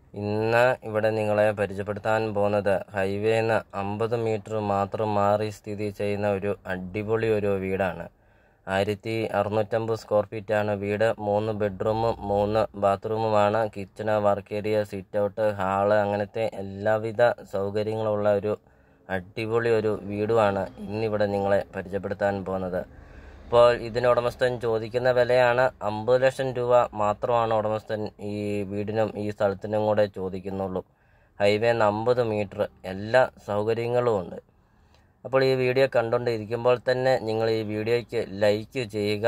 ഇന്ന് ഇവിടെ നിങ്ങളെ പരിചയപ്പെടുത്താൻ പോകുന്നത് ഹൈവേന്ന് അമ്പത് മീറ്റർ മാത്രം മാറി സ്ഥിതി ചെയ്യുന്ന ഒരു അടിപൊളി ഒരു വീടാണ് ആയിരത്തി അറുന്നൂറ്റമ്പത് സ്ക്വയർ ഫീറ്റാണ് വീട് മൂന്ന് ബെഡ്റൂമും മൂന്ന് ബാത്റൂമുമാണ് kitchen work area sit out hall അങ്ങനത്തെ എല്ലാവിധ സൗകര്യങ്ങളുള്ള ഒരു അടിപൊളി ഒരു വീടുമാണ് ഇന്നിവിടെ നിങ്ങളെ പരിചയപ്പെടുത്താൻ പോകുന്നത് ഇപ്പോൾ ഇതിന് ഉടമസ്ഥൻ ചോദിക്കുന്ന വിലയാണ് അമ്പത് ലക്ഷം രൂപ മാത്രമാണ് ഉടമസ്ഥൻ ഈ വീടിനും ഈ സ്ഥലത്തിനും കൂടെ ചോദിക്കുന്നുള്ളൂ ഹൈവേന്ന് അമ്പത് മീറ്റർ എല്ലാ സൗകര്യങ്ങളും ഉണ്ട് അപ്പോൾ ഈ വീഡിയോ കണ്ടുകൊണ്ടിരിക്കുമ്പോൾ തന്നെ നിങ്ങൾ ഈ വീഡിയോയ്ക്ക് ലൈക്ക് ചെയ്യുക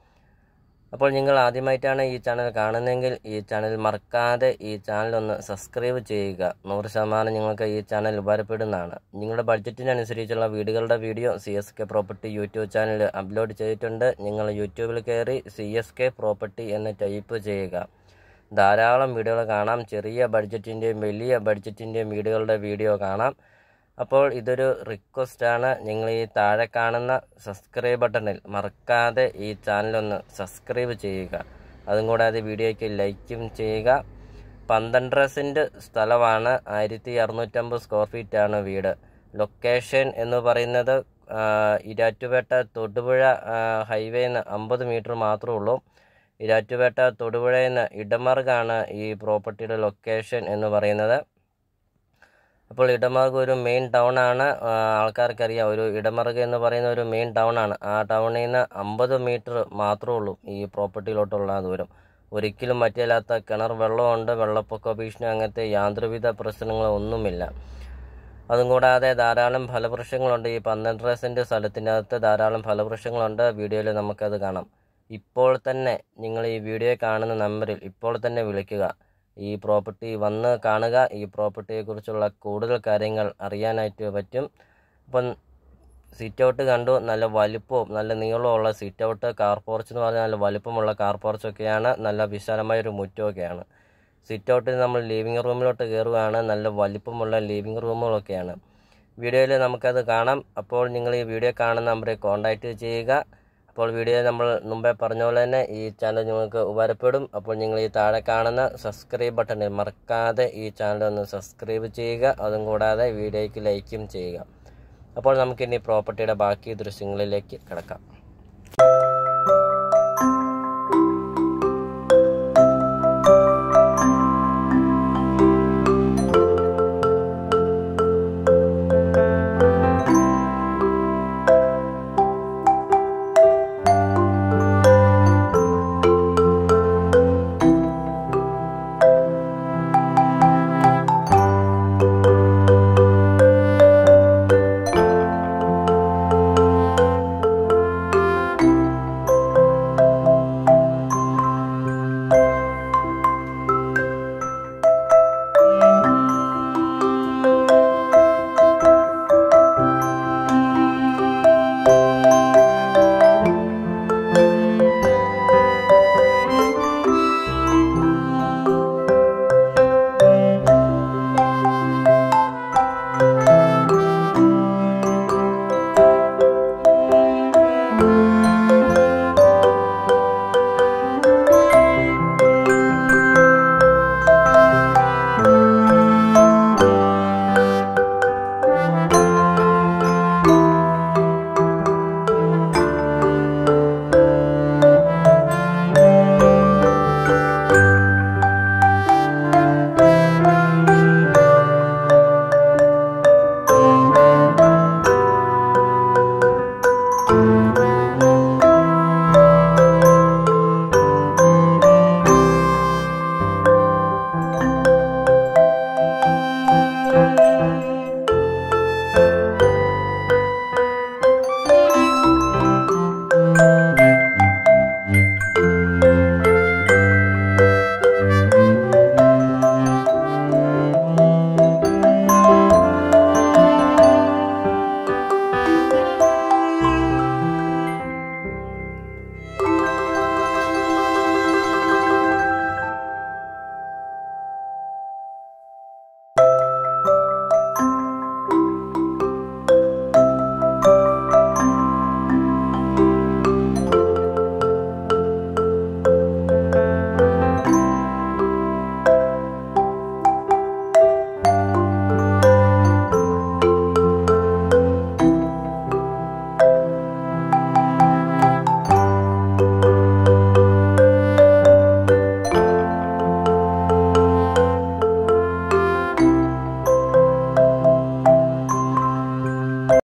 അപ്പോൾ നിങ്ങൾ ആദ്യമായിട്ടാണ് ഈ ചാനൽ കാണുന്നതെങ്കിൽ ഈ ചാനൽ മറക്കാതെ ഈ ചാനൽ ഒന്ന് സബ്സ്ക്രൈബ് ചെയ്യുക നൂറ് ശതമാനം നിങ്ങൾക്ക് ഈ ചാനൽ ഉപകാരപ്പെടുന്നതാണ് നിങ്ങളുടെ ബഡ്ജറ്റിനനുസരിച്ചുള്ള വീടുകളുടെ video C S K property YouTube channel upload ചെയ്തിട്ടുണ്ട് നിങ്ങൾ യൂട്യൂബിൽ കയറി സി എസ് കെ പ്രോപ്പർട്ടി എന്ന് ടൈപ്പ് ചെയ്യുക ധാരാളം വീഡിയോകൾ കാണാം ചെറിയ ബഡ്ജറ്റിൻ്റെയും വലിയ ബഡ്ജറ്റിൻ്റെയും വീടുകളുടെ വീഡിയോ കാണാം അപ്പോൾ ഇതൊരു റിക്വസ്റ്റാണ് നിങ്ങൾ ഈ താഴെ കാണുന്ന സബ്സ്ക്രൈബ് ബട്ടണിൽ മറക്കാതെ ഈ ചാനലൊന്ന് സബ്സ്ക്രൈബ് ചെയ്യുക അതും കൂടാതെ വീഡിയോയ്ക്ക് ലൈക്കും ചെയ്യുക പന്ത്രണ്ടര സെൻറ്റ് സ്ഥലമാണ് ആയിരത്തി അറുന്നൂറ്റമ്പത് സ്ക്വയർ ഫീറ്റാണ് വീട് ലൊക്കേഷൻ എന്ന് പറയുന്നത് ഇരാറ്റുപേട്ട തൊടുപുഴ ഹൈവേന്ന് അമ്പത് മീറ്റർ മാത്രമേ ഉള്ളൂ ഇരാറ്റുപേട്ട തൊടുപുഴയിൽ നിന്ന് ഇടമർഗാണ് ഈ പ്രോപ്പർട്ടിയുടെ ലൊക്കേഷൻ എന്ന് പറയുന്നത് അപ്പോൾ ഇടമറുക ഒരു മെയിൻ ടൗൺ ആണ് ആൾക്കാർക്കറിയാം ഒരു ഇടമറുക എന്ന് പറയുന്ന ഒരു മെയിൻ ടൗൺ ആണ് ആ ടൗണിൽ നിന്ന് അമ്പത് മീറ്റർ മാത്രമേ ഉള്ളൂ ഈ പ്രോപ്പർട്ടിയിലോട്ടുള്ള ദൂരം ഒരിക്കലും മറ്റില്ലാത്ത കിണർ വെള്ളമുണ്ട് വെള്ളപ്പൊക്ക ഭീഷണി അങ്ങനത്തെ യാതൊരുവിധ പ്രശ്നങ്ങളൊന്നുമില്ല അതും കൂടാതെ ധാരാളം ഫലവൃക്ഷങ്ങളുണ്ട് ഈ പന്ത്രണ്ടര സെൻറ്റ് സ്ഥലത്തിനകത്ത് ധാരാളം ഫലവൃക്ഷങ്ങളുണ്ട് വീഡിയോയിൽ നമുക്കത് കാണാം ഇപ്പോൾ തന്നെ നിങ്ങൾ ഈ വീഡിയോ കാണുന്ന നമ്പറിൽ ഇപ്പോൾ തന്നെ വിളിക്കുക ഈ പ്രോപ്പർട്ടി വന്ന് കാണുക ഈ പ്രോപ്പർട്ടിയെക്കുറിച്ചുള്ള കൂടുതൽ കാര്യങ്ങൾ അറിയാനായിട്ട് പറ്റും അപ്പം സിറ്റ് ഔട്ട് കണ്ടു നല്ല വലുപ്പവും നല്ല നീളമുള്ള സിറ്റ് ഔട്ട് കാർ പോർച്ച് എന്ന് പറഞ്ഞാൽ നല്ല വലുപ്പമുള്ള കാർ പോർച്ചൊക്കെയാണ് നല്ല വിശാലമായ ഒരു മുറ്റമൊക്കെയാണ് സിറ്റ് ഔട്ടിൽ നമ്മൾ ലിവിങ് റൂമിലോട്ട് കയറുകയാണ് നല്ല വലിപ്പമുള്ള ലിവിങ് റൂമുകളൊക്കെയാണ് വീഡിയോയിൽ നമുക്കത് കാണാം അപ്പോൾ നിങ്ങൾ ഈ വീഡിയോ കാണുന്ന നമ്പറിൽ കോൺടാക്റ്റ് ചെയ്യുക അപ്പോൾ വീഡിയോ നമ്മൾ മുമ്പേ പറഞ്ഞ പോലെ തന്നെ ഈ ചാനൽ നിങ്ങൾക്ക് ഉപകാരപ്പെടും അപ്പോൾ നിങ്ങൾ ഈ താഴെ കാണുന്ന സബ്സ്ക്രൈബ് ബട്ടണിൽ മറക്കാതെ ഈ ചാനൽ ഒന്ന് സബ്സ്ക്രൈബ് ചെയ്യുക അതും കൂടാതെ വീഡിയോയ്ക്ക് ലൈക്കും ചെയ്യുക അപ്പോൾ നമുക്കിനി പ്രോപ്പർട്ടിയുടെ ബാക്കി ദൃശ്യങ്ങളിലേക്ക് കിടക്കാം